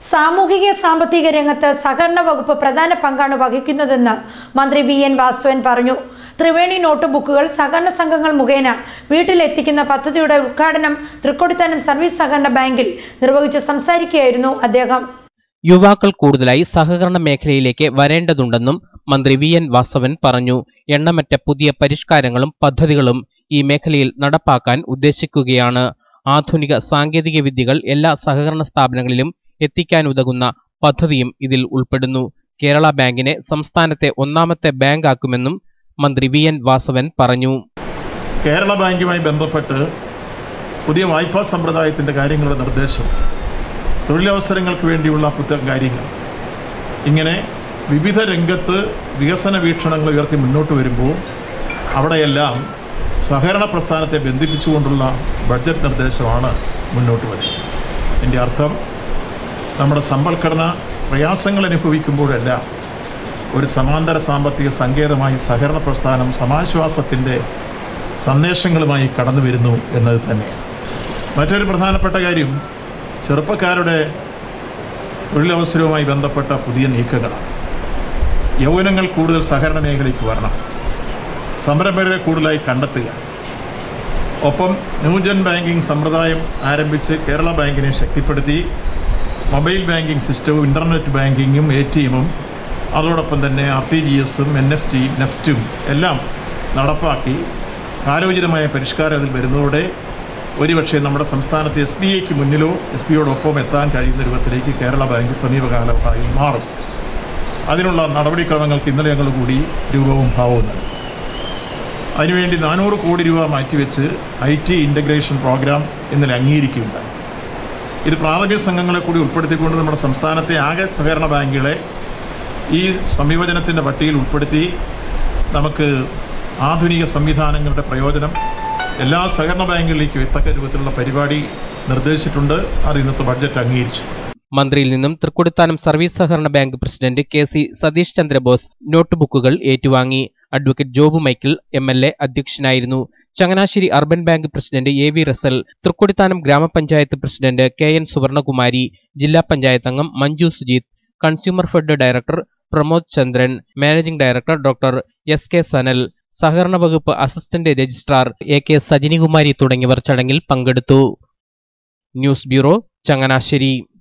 സാമൂഹിക സാമ്പത്തിക രംഗത്ത് സഹകരണ വകുപ്പ് പ്രധാന പങ്കാണ് വഹിക്കുന്നതെന്ന് മന്ത്രി വി എൻ വാസുവൻ പറഞ്ഞു ത്രിവേണി നോട്ട് ബുക്കുകൾ സഹകരണ സംഘങ്ങൾ മുഖേന വീട്ടിലെത്തിക്കുന്ന പദ്ധതിയുടെ ഉദ്ഘാടനം തൃക്കൊടിത്താനം സർവീസ് സഹകരണ ബാങ്കിൽ നിർവഹിച്ചു സംസാരിക്കുകയായിരുന്നു അദ്ദേഹം യുവാക്കൾ കൂടുതലായി സഹകരണ മേഖലയിലേക്ക് വരേണ്ടതുണ്ടെന്നും മന്ത്രി വി എൻ വാസവൻ പറഞ്ഞു എണ്ണമറ്റ പുതിയ പരിഷ്കാരങ്ങളും പദ്ധതികളും ഈ മേഖലയിൽ നടപ്പാക്കാൻ ഉദ്ദേശിക്കുകയാണ് ആധുനിക സാങ്കേതിക വിദ്യകൾ എല്ലാ സഹകരണ സ്ഥാപനങ്ങളിലും എത്തിക്കാനുതകുന്ന പദ്ധതിയും ഇതിൽ ഉൾപ്പെടുന്നു കേരള ബാങ്കിനെ സംസ്ഥാനത്തെ ഒന്നാമത്തെ ബാങ്കാക്കുമെന്നും മന്ത്രി വി എൻ വാസവൻ പറഞ്ഞു കേരള ബാങ്കുമായി ബന്ധപ്പെട്ട് പുതിയ വായ്പാ സമ്പ്രദായത്തിൻ്റെ കാര്യങ്ങളുടെ നിർദ്ദേശം തൊഴിലവസരങ്ങൾക്ക് വേണ്ടിയുള്ള പുത്തൻ കാര്യങ്ങൾ ഇങ്ങനെ വിവിധ രംഗത്ത് വികസന വീക്ഷണങ്ങൾ ഉയർത്തി മുന്നോട്ട് വരുമ്പോൾ അവിടെയെല്ലാം സഹകരണ പ്രസ്ഥാനത്തെ ബന്ധിപ്പിച്ചുകൊണ്ടുള്ള ബഡ്ജറ്റ് നിർദ്ദേശമാണ് മുന്നോട്ട് വരുന്നത് എൻ്റെ അർത്ഥം നമ്മുടെ സമ്പൽഘടന പ്രയാസങ്ങൾ അനുഭവിക്കുമ്പോഴെല്ലാം ഒരു സമാന്തര സാമ്പത്തിക സങ്കേതമായി സഹകരണ പ്രസ്ഥാനം സമാശ്വാസത്തിൻ്റെ സന്ദേശങ്ങളുമായി കടന്നു വരുന്നു എന്നത് തന്നെയാണ് മറ്റൊരു പ്രധാനപ്പെട്ട കാര്യം ചെറുപ്പക്കാരുടെ തൊഴിലവസരവുമായി ബന്ധപ്പെട്ട പുതിയ നീക്കങ്ങളാണ് യൗവനങ്ങൾ കൂടുതൽ സഹകരണ മേഖലയ്ക്ക് വരണം സംരംഭകരെ കൂടുതലായി കണ്ടെത്തുക ഒപ്പം ന്യൂജൻ ബാങ്കിംഗ് സമ്പ്രദായം ആരംഭിച്ച് കേരള ബാങ്കിനെ ശക്തിപ്പെടുത്തി മൊബൈൽ ബാങ്കിംഗ് സിസ്റ്റവും ഇന്റർനെറ്റ് ബാങ്കിങ്ങും എ ടി എമ്മും അതോടൊപ്പം തന്നെ ആർ ടി ജി എസും എൻ എഫ് ടി നെഫ്റ്റും എല്ലാം നടപ്പാക്കി കാലോചിതമായ പരിഷ്കാരം അതിൽ വരുന്നതോടെ ഒരുപക്ഷെ നമ്മുടെ സംസ്ഥാനത്ത് എസ് ബി ഐക്ക് മുന്നിലോ എസ് ബി ഐയോടൊപ്പം എത്താൻ കഴിയുന്ന രൂപത്തിലേക്ക് കേരള ബാങ്ക് സമീപകാലത്തായി മാറും അതിനുള്ള നടപടിക്രമങ്ങൾക്ക് ഇന്നലെ ഞങ്ങൾ കൂടി രൂപവും ഭാവവും നൽകി അതിനുവേണ്ടി നാനൂറ് കോടി രൂപ മാറ്റിവെച്ച് ഐ ടി ഇൻ്റഗ്രേഷൻ പ്രോഗ്രാം ഇന്നലെ അംഗീകരിക്കുകയുണ്ടായി ഇത് പ്രാഥമിക സംഘങ്ങളെ കൂടി ഉൾപ്പെടുത്തിക്കൊണ്ട് നമ്മുടെ സംസ്ഥാനത്തെ ആകെ സഹകരണ ബാങ്കുകളെ ഈ സംയോജനത്തിൻ്റെ പട്ടികയിൽ ഉൾപ്പെടുത്തി നമുക്ക് ആധുനിക സംവിധാനങ്ങളുടെ പ്രയോജനം എല്ലാ സഹകരണ ബാങ്കുകളിലേക്കും എത്തക്ക രൂപത്തിലുള്ള പരിപാടി നിർദ്ദേശിച്ചിട്ടുണ്ട് അത് ഇന്നത്തെ ബഡ്ജറ്റ് അംഗീകരിച്ചു മന്ത്രിയിൽ നിന്നും തൃക്കൊടിത്താനം സർവീസ് സഹകരണ bank president K C Satheesh Chandrabose note ബുക്കുകൾ ഏറ്റുവാങ്ങി advocate Job Michael M L A അധ്യക്ഷനായിരുന്നു Changanassery urban bank president A V Russel Thrikkodithanam ഗ്രാമപഞ്ചായത്ത് പ്രസിഡന്റ് കെ എൻ സുവർണകുമാരി ജില്ലാ പഞ്ചായത്ത് അംഗം Manju Sujith consumer fed director Pramod Chandran managing director doctor S K Sanal സഹകരണ വകുപ്പ് assistant registrar A K Sajinikumari തുടങ്ങിയവർ ചടങ്ങിൽ പങ്കെടുത്തു ന്യൂസ് ബ്യൂറോ ചങ്ങനാശ്ശേരി